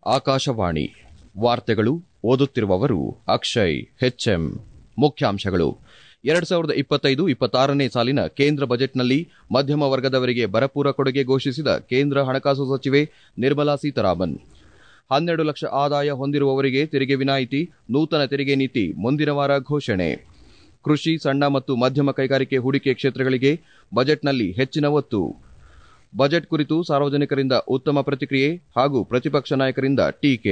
ಆಕಾಶವಾಣಿ ವಾರ್ತೆಗಳು ಓದುತ್ತಿರುವವರು ಅಕ್ಷಯ್ ಹೆಚ್ಎಂ ಮುಖ್ಯಾಂಶಗಳು ಎರಡ್ ಸಾವಿರದ ಇಪ್ಪತ್ತೈದು ಇಪ್ಪತ್ತಾರನೇ ಸಾಲಿನ ಕೇಂದ್ರ ಬಜೆಟ್ನಲ್ಲಿ ಮಧ್ಯಮ ವರ್ಗದವರಿಗೆ ಭರಪೂರ ಕೊಡುಗೆ ಘೋಷಿಸಿದ ಕೇಂದ್ರ ಹಣಕಾಸು ಸಚಿವೆ ನಿರ್ಮಲಾ ಸೀತಾರಾಮನ್ ಹನ್ನೆರಡು ಲಕ್ಷ ಆದಾಯ ಹೊಂದಿರುವವರಿಗೆ ತೆರಿಗೆ ವಿನಾಯಿತಿ ನೂತನ ತೆರಿಗೆ ನೀತಿ ಮುಂದಿನ ವಾರ ಘೋಷಣೆ ಕೃಷಿ ಸಣ್ಣ ಮತ್ತು ಮಧ್ಯಮ ಕೈಗಾರಿಕೆ ಹೂಡಿಕೆ ಕ್ಷೇತ್ರಗಳಿಗೆ ಬಜೆಟ್ನಲ್ಲಿ ಹೆಚ್ಚಿನ ಒತ್ತು ಬಜೆಟ್ ಕುರಿತು ಸಾರ್ವಜನಿಕರಿಂದ ಉತ್ತಮ ಪ್ರತಿಕ್ರಿಯೆ ಹಾಗೂ ಪ್ರತಿಪಕ್ಷ ನಾಯಕರಿಂದ ಟೀಕೆ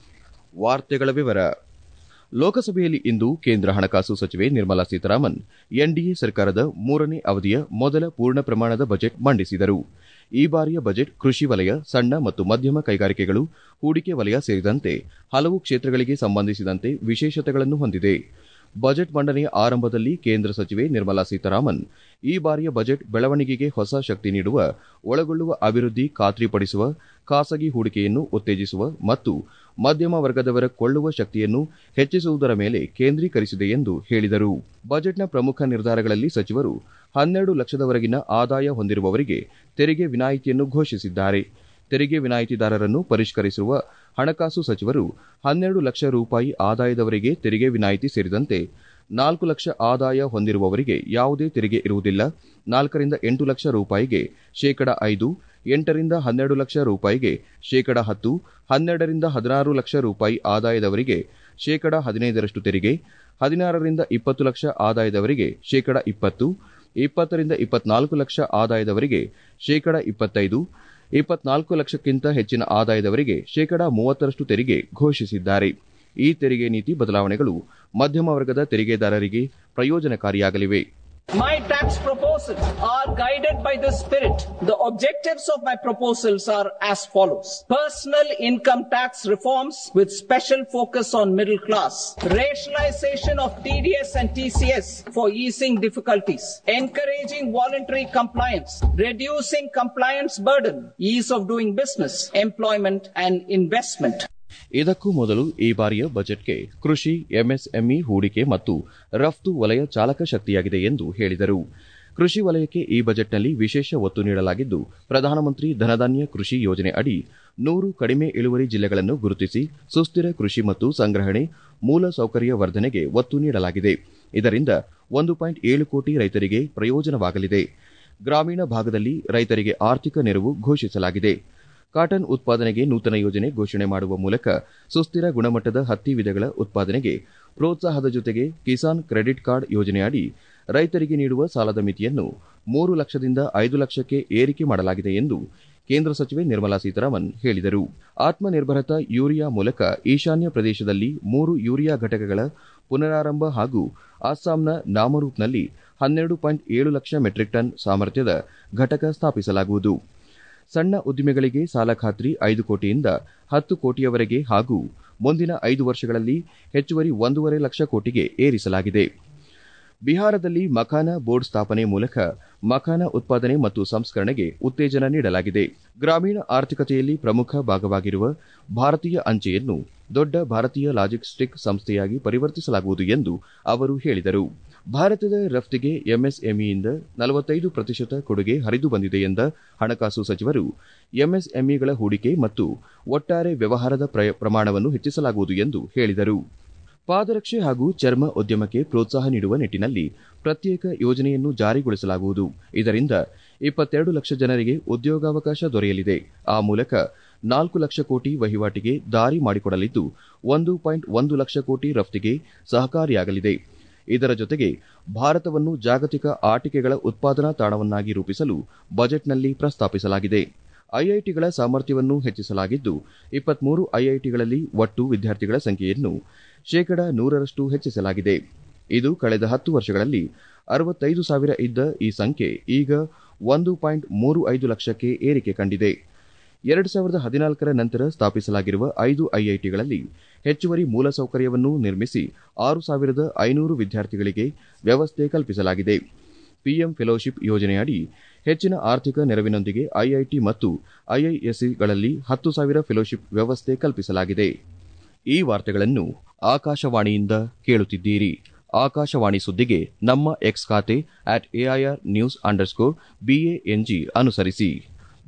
ವಾರ್ತೆಗಳ ವಿವರ ಲೋಕಸಭೆಯಲ್ಲಿ ಇಂದು ಕೇಂದ್ರ ಹಣಕಾಸು ಸಚಿವೆ ನಿರ್ಮಲಾ ಸೀತಾರಾಮನ್ ಎನ್ಡಿಎ ಸರ್ಕಾರದ ಮೂರನೇ ಅವಧಿಯ ಮೊದಲ ಪೂರ್ಣ ಪ್ರಮಾಣದ ಬಜೆಟ್ ಮಂಡಿಸಿದರು ಈ ಬಾರಿಯ ಬಜೆಟ್ ಕೃಷಿ ವಲಯ ಸಣ್ಣ ಮತ್ತು ಮಧ್ಯಮ ಕೈಗಾರಿಕೆಗಳು ಹೂಡಿಕೆ ವಲಯ ಸೇರಿದಂತೆ ಹಲವು ಕ್ಷೇತ್ರಗಳಿಗೆ ಸಂಬಂಧಿಸಿದಂತೆ ವಿಶೇಷತೆಗಳನ್ನು ಹೊಂದಿದೆ ಬಜೆಟ್ ಮಂಡನೆಯ ಆರಂಭದಲ್ಲಿ ಕೇಂದ್ರ ಸಚಿವೆ ನಿರ್ಮಲಾ ಸೀತಾರಾಮನ್ ಈ ಬಾರಿಯ ಬಜೆಟ್ ಬೆಳವಣಿಗೆಗೆ ಹೊಸ ಶಕ್ತಿ ನೀಡುವ ಒಳಗೊಳ್ಳುವ ಅಭಿವೃದ್ಧಿ ಖಾತ್ರಿಪಡಿಸುವ ಖಾಸಗಿ ಹೂಡಿಕೆಯನ್ನು ಉತ್ತೇಜಿಸುವ ಮತ್ತು ಮಧ್ಯಮ ವರ್ಗದವರ ಕೊಳ್ಳುವ ಶಕ್ತಿಯನ್ನು ಹೆಚ್ಚಿಸುವುದರ ಮೇಲೆ ಕೇಂದ್ರೀಕರಿಸಿದೆ ಎಂದು ಹೇಳಿದರು ಬಜೆಟ್ನ ಪ್ರಮುಖ ನಿರ್ಧಾರಗಳಲ್ಲಿ ಸಚಿವರು ಹನ್ನೆರಡು ಲಕ್ಷದವರೆಗಿನ ಆದಾಯ ಹೊಂದಿರುವವರಿಗೆ ತೆರಿಗೆ ವಿನಾಯಿತಿಯನ್ನು ಘೋಷಿಸಿದ್ದಾರೆ ತೆರಿಗೆ ವಿನಾಯಿತಿದಾರರನ್ನು ಪರಿಷ್ಕರಿಸಿರುವ ಹಣಕಾಸು ಸಚಿವರು ಹನ್ನೆರಡು ಲಕ್ಷ ರೂಪಾಯಿ ಆದಾಯದವರಿಗೆ ತೆರಿಗೆ ವಿನಾಯಿತಿ ಸೇರಿದಂತೆ ನಾಲ್ಕು ಲಕ್ಷ ಆದಾಯ ಹೊಂದಿರುವವರಿಗೆ ಯಾವುದೇ ತೆರಿಗೆ ಇರುವುದಿಲ್ಲ ನಾಲ್ಕರಿಂದ ಎಂಟು ಲಕ್ಷ ರೂಪಾಯಿಗೆ ಶೇಕಡ ಐದು ಎಂಟರಿಂದ ಹನ್ನೆರಡು ಲಕ್ಷ ರೂಪಾಯಿಗೆ ಶೇಕಡ ಹತ್ತು ಹನ್ನೆರಡರಿಂದ ಹದಿನಾರು ಲಕ್ಷ ರೂಪಾಯಿ ಆದಾಯದವರಿಗೆ ಶೇಕಡ ಹದಿನೈದರಷ್ಟು ತೆರಿಗೆ ಹದಿನಾರರಿಂದ ಇಪ್ಪತ್ತು ಲಕ್ಷ ಆದಾಯದವರಿಗೆ ಶೇಕಡ ಇಪ್ಪತ್ತು ಇಪ್ಪತ್ತರಿಂದ ಇಪ್ಪತ್ನಾಲ್ಕು ಲಕ್ಷ ಆದಾಯದವರಿಗೆ ಶೇಕಡ ಇಪ್ಪತ್ತೈದು ಇಪ್ಪತ್ನಾಲ್ಕು ಲಕ್ಷಕ್ಕಿಂತ ಹೆಚ್ಚಿನ ಆದಾಯದವರಿಗೆ ಶೇಕಡ ಮೂವತ್ತರಷ್ಟು ತೆರಿಗೆ ಘೋಷಿಸಿದ್ದಾರೆ ಈ ತೆರಿಗೆ ನೀತಿ ಬದಲಾವಣೆಗಳು ಮಧ್ಯಮ ವರ್ಗದ ತೆರಿಗೆದಾರರಿಗೆ ಪ್ರಯೋಜನಕಾರಿಯಾಗಲಿವೆ My tax proposals are guided by this spirit. The objectives of my proposals are as follows. Personal income tax reforms with special focus on middle class. Rationalization of TDS and TCS for easing difficulties. Encouraging voluntary compliance. Reducing compliance burden. Ease of doing business. Employment and investment. ಇದಕ್ಕೂ ಮೊದಲು ಈ ಬಾರಿಯ ಬಜೆಟ್ಗೆ ಕೃಷಿ MSME ಹೂಡಿಕೆ ಮತ್ತು ರಫ್ತು ವಲಯ ಚಾಲಕ ಶಕ್ತಿಯಾಗಿದೆ ಎಂದು ಹೇಳಿದರು ಕೃಷಿ ವಲಯಕ್ಕೆ ಈ ಬಜೆಟ್ನಲ್ಲಿ ವಿಶೇಷ ಒತ್ತು ನೀಡಲಾಗಿದ್ದು ಪ್ರಧಾನಮಂತ್ರಿ ಧನಧಾನ್ಯ ಕೃಷಿ ಯೋಜನೆ ಅಡಿ ನೂರು ಕಡಿಮೆ ಇಳುವರಿ ಜಿಲ್ಲೆಗಳನ್ನು ಗುರುತಿಸಿ ಸುಸ್ಥಿರ ಕೃಷಿ ಮತ್ತು ಸಂಗ್ರಹಣೆ ಮೂಲ ಸೌಕರ್ಯ ವರ್ಧನೆಗೆ ಒತ್ತು ನೀಡಲಾಗಿದೆ ಇದರಿಂದ ಒಂದು ಪಾಯಿಂಟ್ ಏಳು ಕೋಟಿ ರೈತರಿಗೆ ಪ್ರಯೋಜನವಾಗಲಿದೆ ಗ್ರಾಮೀಣ ಭಾಗದಲ್ಲಿ ರೈತರಿಗೆ ಆರ್ಥಿಕ ನೆರವು ಘೋಷಿಸಲಾಗಿದೆ ಕಾಟನ್ ಉತ್ಪಾದನೆಗೆ ನೂತನ ಯೋಜನೆ ಘೋಷಣೆ ಮಾಡುವ ಮೂಲಕ ಸುಸ್ಥಿರ ಗುಣಮಟ್ಟದ ಹತ್ತಿ ವಿಧಗಳ ಉತ್ಪಾದನೆಗೆ ಪ್ರೋತ್ಸಾಹದ ಜೊತೆಗೆ ಕಿಸಾನ್ ಕ್ರೆಡಿಟ್ ಕಾರ್ಡ್ ಯೋಜನೆಯಡಿ ರೈತರಿಗೆ ನೀಡುವ ಸಾಲದ ಮಿತಿಯನ್ನು ಮೂರು ಲಕ್ಷದಿಂದ ಐದು ಲಕ್ಷಕ್ಕೆ ಏರಿಕೆ ಮಾಡಲಾಗಿದೆ ಎಂದು ಕೇಂದ್ರ ಸಚಿವೆ ನಿರ್ಮಲಾ ಸೀತಾರಾಮನ್ ಹೇಳಿದರು ಆತ್ಮನಿರ್ಭರತಾ ಯೂರಿಯಾ ಮೂಲಕ ಈಶಾನ್ಯ ಪ್ರದೇಶದಲ್ಲಿ ಮೂರು ಯೂರಿಯಾ ಘಟಕಗಳ ಪುನರಾರಂಭ ಹಾಗೂ ಅಸ್ಸಾಂನ ನಾಮರೂಪ್ನಲ್ಲಿ ಹನ್ನೆರಡು ಪಾಯಿಂಟ್ ಏಳು ಲಕ್ಷ ಮೆಟ್ರಿಕ್ ಟನ್ ಸಾಮರ್ಥ್ಯದ ಘಟಕ ಸ್ಥಾಪಿಸಲಾಗುವುದು ಸಣ್ಣ ಉದ್ದಿಮೆಗಳಿಗೆ ಸಾಲ ಖಾತ್ರಿ ಐದು ಕೋಟಿಯಿಂದ ಹತ್ತು ಕೋಟಿಯವರೆಗೆ ಹಾಗೂ ಮುಂದಿನ ಐದು ವರ್ಷಗಳಲ್ಲಿ ಹೆಚ್ಚುವರಿ ಒಂದೂವರೆ ಲಕ್ಷ ಕೋಟಿಗೆ ಏರಿಸಲಾಗಿದೆ ಬಿಹಾರದಲ್ಲಿ ಮಖಾನ ಬೋರ್ಡ್ ಸ್ಥಾಪನೆ ಮೂಲಕ ಮಖಾನ ಉತ್ಪಾದನೆ ಮತ್ತು ಸಂಸ್ಕರಣೆಗೆ ಉತ್ತೇಜನ ನೀಡಲಾಗಿದೆ ಗ್ರಾಮೀಣ ಆರ್ಥಿಕತೆಯಲ್ಲಿ ಪ್ರಮುಖ ಭಾಗವಾಗಿರುವ ಭಾರತೀಯ ಅಂಚೆಯನ್ನು ದೊಡ್ಡ ಭಾರತೀಯ ಲಾಜಿಸ್ಟಿಕ್ ಸಂಸ್ಥೆಯಾಗಿ ಪರಿವರ್ತಿಸಲಾಗುವುದು ಎಂದು ಅವರು ಹೇಳಿದರು ಭಾರತದ ರಫ್ತಿಗೆ ಎಂಎಸ್ಎಂಇಯಿಂದ ನಲವತ್ತೈದು ಪ್ರತಿಶತ ಕೊಡುಗೆ ಹರಿದು ಬಂದಿದೆ ಎಂದ ಹಣಕಾಸು ಸಚಿವರು ಎಂಎಸ್ಎಂಇಗಳ ಹೂಡಿಕೆ ಮತ್ತು ಒಟ್ಟಾರೆ ವ್ಯವಹಾರದ ಪ್ರಮಾಣವನ್ನು ಹೆಚ್ಚಿಸಲಾಗುವುದು ಎಂದು ಹೇಳಿದರು ಪಾದರಕ್ಷೆ ಹಾಗೂ ಚರ್ಮ ಉದ್ಯಮಕ್ಕೆ ಪ್ರೋತ್ಸಾಹ ನೀಡುವ ನಿಟ್ಟಿನಲ್ಲಿ ಪ್ರತ್ಯೇಕ ಯೋಜನೆಯನ್ನು ಜಾರಿಗೊಳಿಸಲಾಗುವುದು ಇದರಿಂದ ಇಪ್ಪತ್ತೆರಡು ಲಕ್ಷ ಜನರಿಗೆ ಉದ್ಯೋಗಾವಕಾಶ ದೊರೆಯಲಿದೆ ಆ ಮೂಲಕ ನಾಲ್ಕು ಲಕ್ಷ ಕೋಟಿ ವಹಿವಾಟಿಗೆ ದಾರಿ ಮಾಡಿಕೊಡಲಿದ್ದು ಒಂದು ಪಾಯಿಂಟ್ ಒಂದು ಲಕ್ಷ ಕೋಟಿ ರಫ್ತಿಗೆ ಸಹಕಾರಿಯಾಗಲಿದೆ ಇದರ ಜೊತೆಗೆ ಭಾರತವನ್ನು ಜಾಗತಿಕ ಆಟಿಕೆಗಳ ಉತ್ಪಾದನಾ ತಾಣವನ್ನಾಗಿ ರೂಪಿಸಲು ಬಜೆಟ್ನಲ್ಲಿ ಪ್ರಸ್ತಾಪಿಸಲಾಗಿದೆ ಐಐಟಿಗಳ ಸಾಮರ್ಥ್ಯವನ್ನು ಹೆಚ್ಚಿಸಲಾಗಿದ್ದು ಇಪ್ಪತ್ಮೂರು ಐಐಟಿಗಳಲ್ಲಿ ಒಟ್ಟು ವಿದ್ಯಾರ್ಥಿಗಳ ಸಂಖ್ಯೆಯನ್ನು ಶೇಕಡ ನೂರರಷ್ಟು ಹೆಚ್ಚಿಸಲಾಗಿದೆ ಇದು ಕಳೆದ ಹತ್ತು ವರ್ಷಗಳಲ್ಲಿ ಅರವತ್ತೈದು ಸಾವಿರ ಇದ್ದ ಈ ಸಂಖ್ಯೆ ಈಗ ಒಂದು ಪಾಯಿಂಟ್ ಮೂರು ಐದು ಲಕ್ಷಕ್ಕೆ ಏರಿಕೆ ಕಂಡಿದೆ ಎರಡು ಸಾವಿರದ ಹದಿನಾಲ್ಕರ ನಂತರ ಸ್ಥಾಪಿಸಲಾಗಿರುವ ಐದು ಐಐಟಿಗಳಲ್ಲಿ ಹೆಚ್ಚುವರಿ ಮೂಲಸೌಕರ್ಯವನ್ನು ನಿರ್ಮಿಸಿ ಆರು ಸಾವಿರದ ಐನೂರು ವಿದ್ಯಾರ್ಥಿಗಳಿಗೆ ವ್ಯವಸ್ಥೆ ಕಲ್ಪಿಸಲಾಗಿದೆ ಪಿಎಂ ಫೆಲೋಶಿಪ್ ಯೋಜನೆಯಡಿ ಹೆಚ್ಚಿನ ಆರ್ಥಿಕ ನೆರವಿನೊಂದಿಗೆ ಐಐಟಿ ಮತ್ತು ಐಐಎಸ್ಸಿಗಳಲ್ಲಿ ಹತ್ತು ಸಾವಿರ ಫೆಲೋಶಿಪ್ ವ್ಯವಸ್ಥೆ ಕಲ್ಪಿಸಲಾಗಿದೆ ಈ ವಾರ್ತೆಗಳನ್ನು ಆಕಾಶವಾಣಿಯಿಂದ ಕೇಳುತ್ತಿದ್ದೀರಿ ಆಕಾಶವಾಣಿ ಸುದ್ದಿಗೆ ನಮ್ಮ ಎಕ್ಸ್ ಖಾತೆ at AIR news underscore B A N G ಅನುಸರಿಸಿ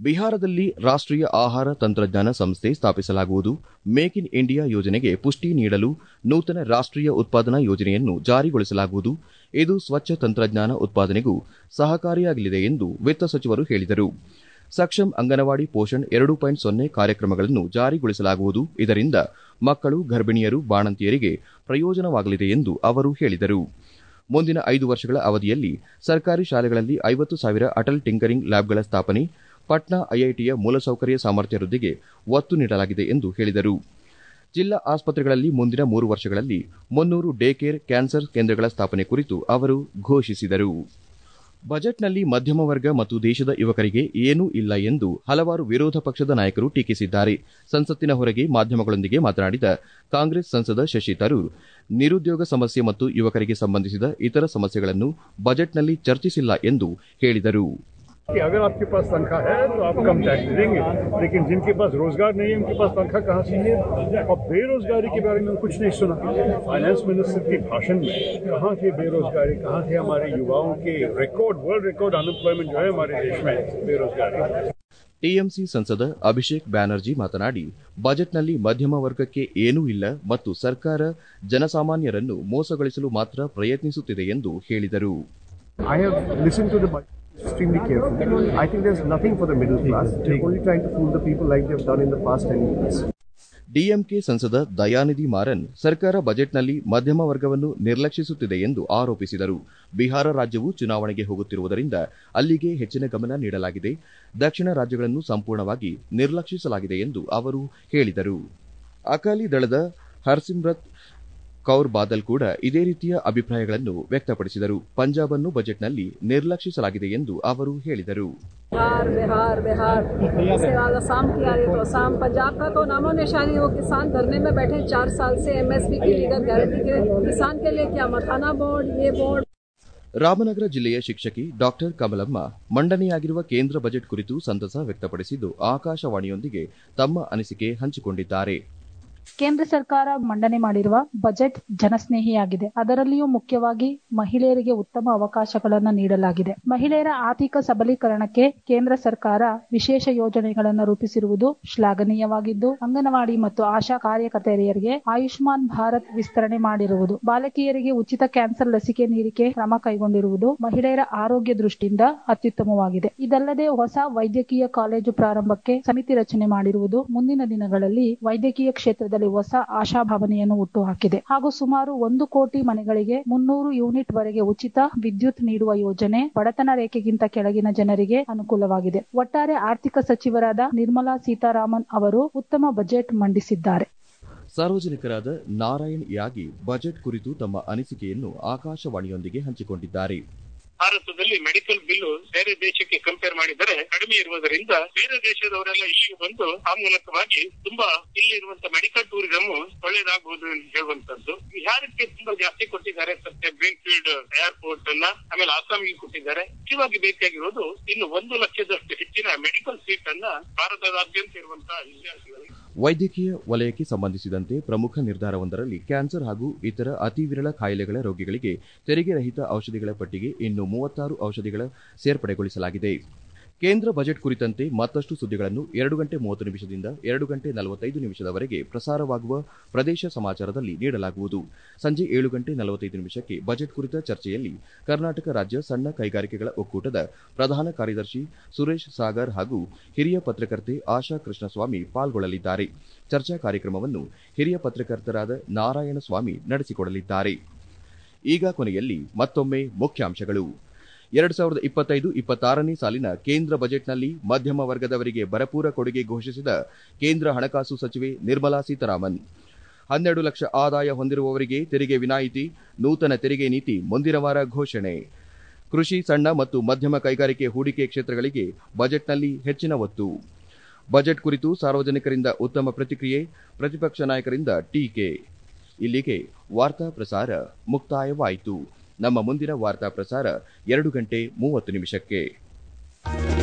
ಬಿಹಾರದಲ್ಲಿ ರಾಷ್ಟ್ರೀಯ ಆಹಾರ ತಂತ್ರಜ್ಞಾನ ಸಂಸ್ಥೆ ಸ್ಥಾಪಿಸಲಾಗುವುದು ಮೇಕ್ ಇನ್ ಇಂಡಿಯಾ ಯೋಜನೆಗೆ ಪುಷ್ಟಿ ನೀಡಲು ನೂತನ ರಾಷ್ಟ್ರೀಯ ಉತ್ಪಾದನಾ ಯೋಜನೆಯನ್ನು ಜಾರಿಗೊಳಿಸಲಾಗುವುದು ಇದು ಸ್ವಚ್ಛ ತಂತ್ರಜ್ಞಾನ ಉತ್ಪಾದನೆಗೂ ಸಹಕಾರಿಯಾಗಲಿದೆ ಎಂದು ವಿತ್ತ ಸಚಿವರು ಹೇಳಿದರು ಸಕ್ಷಮ್ ಅಂಗನವಾಡಿ ಪೋಷಣ್ ಎರಡು ಪಾಯಿಂಟ್ ಸೊನ್ನೆ ಕಾರ್ಯಕ್ರಮಗಳನ್ನು ಜಾರಿಗೊಳಿಸಲಾಗುವುದು ಇದರಿಂದ ಮಕ್ಕಳು ಗರ್ಭಿಣಿಯರು ಬಾಣಂತಿಯರಿಗೆ ಪ್ರಯೋಜನವಾಗಲಿದೆ ಎಂದು ಅವರು ಹೇಳಿದರು ಮುಂದಿನ ಐದು ವರ್ಷಗಳ ಅವಧಿಯಲ್ಲಿ ಸರ್ಕಾರಿ ಶಾಲೆಗಳಲ್ಲಿ ಐವತ್ತು ಸಾವಿರ ಅಟಲ್ ಟಿಂಕರಿಂಗ್ ಲ್ಯಾಬ್ಗಳ ಸ್ಥಾಪನೆ ಪಟ್ನಾ ಐಐಟಿಯ ಮೂಲಸೌಕರ್ಯ ಸಾಮರ್ಥ್ಯ ವೃದ್ಧಿಗೆ ಒತ್ತು ನೀಡಲಾಗಿದೆ ಎಂದು ಹೇಳಿದರು ಜಿಲ್ಲಾ ಆಸ್ಪತ್ರೆಗಳಲ್ಲಿ ಮುಂದಿನ ಮೂರು ವರ್ಷಗಳಲ್ಲಿ ಮುನ್ನೂರು ಡೇ ಕೇರ್ ಕ್ಯಾನ್ಸರ್ ಕೇಂದ್ರಗಳ ಸ್ಥಾಪನೆ ಕುರಿತು ಅವರು ಘೋಷಿಸಿದರು ಬಜೆಟ್ನಲ್ಲಿ ಮಧ್ಯಮ ವರ್ಗ ಮತ್ತು ದೇಶದ ಯುವಕರಿಗೆ ಏನೂ ಇಲ್ಲ ಎಂದು ಹಲವಾರು ವಿರೋಧ ಪಕ್ಷದ ನಾಯಕರು ಟೀಕಿಸಿದ್ದಾರೆ ಸಂಸತ್ತಿನ ಹೊರಗೆ ಮಾಧ್ಯಮಗಳೊಂದಿಗೆ ಮಾತನಾಡಿದ ಕಾಂಗ್ರೆಸ್ ಸಂಸದ ಶಶಿ ತರೂರ್ ನಿರುದ್ಯೋಗ ಸಮಸ್ಯೆ ಮತ್ತು ಯುವಕರಿಗೆ ಸಂಬಂಧಿಸಿದ ಇತರ ಸಮಸ್ಯೆಗಳನ್ನು ಬಜೆಟ್ನಲ್ಲಿ ಚರ್ಚಿಸಿಲ್ಲ ಎಂದು ಹೇಳಿದರು कि अगर आपके पास तनख्वाह है तो आप कम टैक्स देंगे लेकिन जिनके पास रोजगार नहीं है उनके पास तनख्वाह कहाँ से है और बेरोजगारी के बारे में कुछ नहीं सुना फाइनेंस मिनिस्टर के भाषण में कहाँ थे बेरोजगारी कहाँ थे हमारे युवाओं के रिकॉर्ड वर्ल्ड रिकॉर्ड अनएम्प्लॉयमेंट जो है हमारे देश में बेरोजगारी ಟಿಎಂಸಿ ಸಂಸದ ಅಭಿಷೇಕ್ ಬ್ಯಾನರ್ಜಿ ಮಾತನಾಡಿ ಬಜೆಟ್ನಲ್ಲಿ ಮಧ್ಯಮ ವರ್ಗಕ್ಕೆ ಏನೂ ಇಲ್ಲ ಮತ್ತು ಸರ್ಕಾರ ಜನಸಾಮಾನ್ಯರನ್ನು ಮೋಸಗೊಳಿಸಲು ಮಾತ್ರ ಪ್ರಯತ್ನಿಸುತ್ತಿದೆ ಎಂದು ಹೇಳಿದರು I have listened to the budget extremely carefully. I think there's nothing for the middle class. They're only trying to fool the people like they've done in the past 10 years. DMK ಸಂಸದ ದಯಾನಿಧಿ ಮಾರನ್ ಸರ್ಕಾರ ಬಜೆಟ್ನಲ್ಲಿ ಮಧ್ಯಮ ವರ್ಗವನ್ನು ನಿರ್ಲಕ್ಷಿಸುತ್ತಿದೆ ಎಂದು ಆರೋಪಿಸಿದರು ಬಿಹಾರ ರಾಜ್ಯವು ಚುನಾವಣೆಗೆ ಹೋಗುತ್ತಿರುವುದರಿಂದ ಅಲ್ಲಿಗೆ ಹೆಚ್ಚಿನ ಗಮನ ನೀಡಲಾಗಿದೆ ದಕ್ಷಿಣ ರಾಜ್ಯಗಳನ್ನು ಸಂಪೂರ್ಣವಾಗಿ ನಿರ್ಲಕ್ಷಿಸಲಾಗಿದೆ ಎಂದು ಅವರು ಹೇಳಿದರು ಅಕಾಲಿ ದಳದ ಹರ್ಸಿಮ್ರತ್ ಕೌರ್ ಬಾದಲ್ ಕೂಡ ಇದೇ ರೀತಿಯ ಅಭಿಪ್ರಾಯಗಳನ್ನು ವ್ಯಕ್ತಪಡಿಸಿದರು ಪಂಜಾಬ್ ಅನ್ನು ಬಜೆಟ್ನಲ್ಲಿ ನಿರ್ಲಕ್ಷಿಸಲಾಗಿದೆ ಎಂದು ಅವರು ಹೇಳಿದರು बिहार बिहार बिहार इसके बाद असम की आ रही तो असम पंजाब का तो नामो निशानी हो किसान धरने में बैठे चार साल से एमएसपी की लीगल गारंटी के किसान के लिए क्या मखाना बोर्ड ये बोर्ड ರಾಮನಗರ ಜಿಲ್ಲೆಯ ಶಿಕ್ಷಕಿ ಡಾಕ್ಟರ್ ಕಮಲಮ್ಮ ಮಂಡನೆಯಾಗಿರುವ ಕೇಂದ್ರ ಬಜೆಟ್ ಕುರಿತು ಸಂತಸ ವ್ಯಕ್ತಪಡಿಸಿದ್ದು ಆಕಾಶವಾಣಿಯೊಂದಿಗೆ ತಮ್ಮ ಅನಿಸಿಕೆ ಹಂಚಿಕೊಂಡಿದ್ದಾರೆ ಕೇಂದ್ರ ಸರ್ಕಾರ ಮಂಡನೆ ಮಾಡಿರುವ ಬಜೆಟ್ ಜನಸ್ನೇಹಿಯಾಗಿದೆ ಅದರಲ್ಲಿಯೂ ಮುಖ್ಯವಾಗಿ ಮಹಿಳೆಯರಿಗೆ ಉತ್ತಮ ಅವಕಾಶಗಳನ್ನು ನೀಡಲಾಗಿದೆ ಮಹಿಳೆಯರ ಆರ್ಥಿಕ ಸಬಲೀಕರಣಕ್ಕೆ ಕೇಂದ್ರ ಸರ್ಕಾರ ವಿಶೇಷ ಯೋಜನೆಗಳನ್ನು ರೂಪಿಸಿರುವುದು ಶ್ಲಾಘನೀಯವಾಗಿದ್ದು ಅಂಗನವಾಡಿ ಮತ್ತು ಆಶಾ ಕಾರ್ಯಕರ್ತೆಯರಿಗೆ ಆಯುಷ್ಮಾನ್ ಭಾರತ್ ವಿಸ್ತರಣೆ ಮಾಡಿರುವುದು ಬಾಲಕಿಯರಿಗೆ ಉಚಿತ ಕ್ಯಾನ್ಸರ್ ಲಸಿಕೆ ನೀಡಿಕೆ ಕ್ರಮ ಕೈಗೊಂಡಿರುವುದು ಮಹಿಳೆಯರ ಆರೋಗ್ಯ ದೃಷ್ಟಿಯಿಂದ ಅತ್ಯುತ್ತಮವಾಗಿದೆ ಇದಲ್ಲದೆ ಹೊಸ ವೈದ್ಯಕೀಯ ಕಾಲೇಜು ಪ್ರಾರಂಭಕ್ಕೆ ಸಮಿತಿ ರಚನೆ ಮಾಡಿರುವುದು ಮುಂದಿನ ದಿನಗಳಲ್ಲಿ ವೈದ್ಯಕೀಯ ಕ್ಷೇತ್ರದಲ್ಲಿ ಹೊಸ ಆಶಾಭಾವನೆಯನ್ನು ಹುಟ್ಟುಹಾಕಿದೆ ಹಾಗೂ ಸುಮಾರು ಒಂದು ಕೋಟಿ ಮನೆಗಳಿಗೆ ಮುನ್ನೂರು ಯೂನಿಟ್ ವರೆಗೆ ಉಚಿತ ವಿದ್ಯುತ್ ನೀಡುವ ಯೋಜನೆ ಬಡತನ ರೇಖೆಗಿಂತ ಕೆಳಗಿನ ಜನರಿಗೆ ಅನುಕೂಲವಾಗಿದೆ ಒಟ್ಟಾರೆ ಆರ್ಥಿಕ ಸಚಿವರಾದ ನಿರ್ಮಲಾ ಸೀತಾರಾಮನ್ ಅವರು ಉತ್ತಮ ಬಜೆಟ್ ಮಂಡಿಸಿದ್ದಾರೆ ಸಾರ್ವಜನಿಕರಾದ ನಾರಾಯಣ್ ಯಾಗಿ ಬಜೆಟ್ ಕುರಿತು ತಮ್ಮ ಅನಿಸಿಕೆಯನ್ನು ಆಕಾಶವಾಣಿಯೊಂದಿಗೆ ಹಂಚಿಕೊಂಡಿದ್ದಾರೆ ಭಾರತದಲ್ಲಿ ಮೆಡಿಕಲ್ ಬಿಲ್ಲು ಬೇರೆ ದೇಶಕ್ಕೆ ಕಂಪೇರ್ ಮಾಡಿದರೆ ಕಡಿಮೆ ಇರುವುದರಿಂದ ಬೇರೆ ದೇಶದವರೆಲ್ಲ ಇಲ್ಲಿಗೆ ಬಂದು ಆ ಮೂಲಕವಾಗಿ ತುಂಬಾ ಇಲ್ಲಿ ಇರುವಂತ ಮೆಡಿಕಲ್ ಟೂರಿಸಂ ಒಳ್ಳೇದಾಗಬಹುದು ಎಂದು ಹೇಳುವಂತದ್ದು ಬಿಹಾರಕ್ಕೆ ತುಂಬಾ ಜಾಸ್ತಿ ಕೊಟ್ಟಿದ್ದಾರೆ ಸತ್ಯ ಗ್ರೀನ್ಫೀಲ್ಡ್ ಏರ್ಪೋರ್ಟ್ ಅನ್ನ ಆಮೇಲೆ ಆಸಾಮಿಗೆ ಕೊಟ್ಟಿದ್ದಾರೆ ಮುಖ್ಯವಾಗಿ ಬೇಕಾಗಿರೋದು ಇನ್ನು ಒಂದು ಲಕ್ಷದಷ್ಟು ಹೆಚ್ಚಿನ ಮೆಡಿಕಲ್ ಸೀಟ್ ಅನ್ನ ಭಾರತದಾದ್ಯಂತ ಇರುವಂತಹ ವಿದ್ಯಾರ್ಥಿಗಳಿಗೆ ವೈದ್ಯಕೀಯ ವಲಯಕ್ಕೆ ಸಂಬಂಧಿಸಿದಂತೆ ಪ್ರಮುಖ ನಿರ್ಧಾರವೊಂದರಲ್ಲಿ ಕ್ಯಾನ್ಸರ್ ಹಾಗೂ ಇತರ ಅತಿ ವಿರಳ ಕಾಯಿಲೆಗಳ ರೋಗಿಗಳಿಗೆ ತೆರಿಗೆ ರಹಿತ ಔಷಧಿಗಳ ಪಟ್ಟಿಗೆ ಇನ್ನು ಮೂವತ್ತಾರು ಔಷಧಿಗಳ ಸೇರ್ಪಡೆಗೊಳಿಸಲಾಗಿದೆ ಕೇಂದ್ರ ಬಜೆಟ್ ಕುರಿತಂತೆ ಮತ್ತಷ್ಟು ಸುದ್ದಿಗಳನ್ನು ಎರಡು ಗಂಟೆ ಮೂವತ್ತು ನಿಮಿಷದಿಂದ ಎರಡು ಗಂಟೆ ನಲವತ್ತೈದು ನಿಮಿಷದವರೆಗೆ ಪ್ರಸಾರವಾಗುವ ಪ್ರದೇಶ ಸಮಾಚಾರದಲ್ಲಿ ನೀಡಲಾಗುವುದು ಸಂಜೆ ಏಳು ಗಂಟೆ ನಲವತ್ತೈದು ನಿಮಿಷಕ್ಕೆ ಬಜೆಟ್ ಕುರಿತ ಚರ್ಚೆಯಲ್ಲಿ ಕರ್ನಾಟಕ ರಾಜ್ಯ ಸಣ್ಣ ಕೈಗಾರಿಕೆಗಳ ಒಕ್ಕೂಟದ ಪ್ರಧಾನ ಕಾರ್ಯದರ್ಶಿ ಸುರೇಶ್ ಸಾಗರ್ ಹಾಗೂ ಹಿರಿಯ ಪತ್ರಕರ್ತೆ ಆಶಾ ಕೃಷ್ಣಸ್ವಾಮಿ ಪಾಲ್ಗೊಳ್ಳಲಿದ್ದಾರೆ ಚರ್ಚಾ ಕಾರ್ಯಕ್ರಮವನ್ನು ಹಿರಿಯ ಪತ್ರಕರ್ತರಾದ ನಾರಾಯಣ ಸ್ವಾಮಿ ನಡೆಸಿಕೊಡಲಿದ್ದಾರೆ ಈಗ ಕೊನೆಯಲ್ಲಿ ಮತ್ತೊಮ್ಮೆ ಮುಖ್ಯಾಂಶಗಳು ಎರಡ್ ಸಾವಿರದ ಇಪ್ಪತ್ತೈದು ಇಪ್ಪತ್ತಾರನೇ ಸಾಲಿನ ಕೇಂದ್ರ ಬಜೆಟ್ನಲ್ಲಿ ಮಧ್ಯಮ ವರ್ಗದವರಿಗೆ ಭರಪೂರ ಕೊಡುಗೆ ಘೋಷಿಸಿದ ಕೇಂದ್ರ ಹಣಕಾಸು ಸಚಿವೆ ನಿರ್ಮಲಾ ಸೀತಾರಾಮನ್ ಹನ್ನೆರಡು ಲಕ್ಷ ಆದಾಯ ಹೊಂದಿರುವವರಿಗೆ ತೆರಿಗೆ ವಿನಾಯಿತಿ ನೂತನ ತೆರಿಗೆ ನೀತಿ ಮುಂದಿನ ವಾರ ಘೋಷಣೆ ಕೃಷಿ ಸಣ್ಣ ಮತ್ತು ಮಧ್ಯಮ ಕೈಗಾರಿಕೆ ಹೂಡಿಕೆ ಕ್ಷೇತ್ರಗಳಿಗೆ ಬಜೆಟ್ನಲ್ಲಿ ಹೆಚ್ಚಿನ ಒತ್ತು ಬಜೆಟ್ ಕುರಿತು ಸಾರ್ವಜನಿಕರಿಂದ ಉತ್ತಮ ಪ್ರತಿಕ್ರಿಯೆ ಪ್ರತಿಪಕ್ಷ ನಾಯಕರಿಂದ ಟೀಕೆ ಇಲ್ಲಿಗೆ ವಾರ್ತಾ ಪ್ರಸಾರ ಮುಕ್ತಾಯವಾಯಿತು ನಮ್ಮ ಮುಂದಿನ ವಾರ್ತಾ ಪ್ರಸಾರ ಎರಡು ಗಂಟೆ ಮೂವತ್ತು ನಿಮಿಷಕ್ಕೆ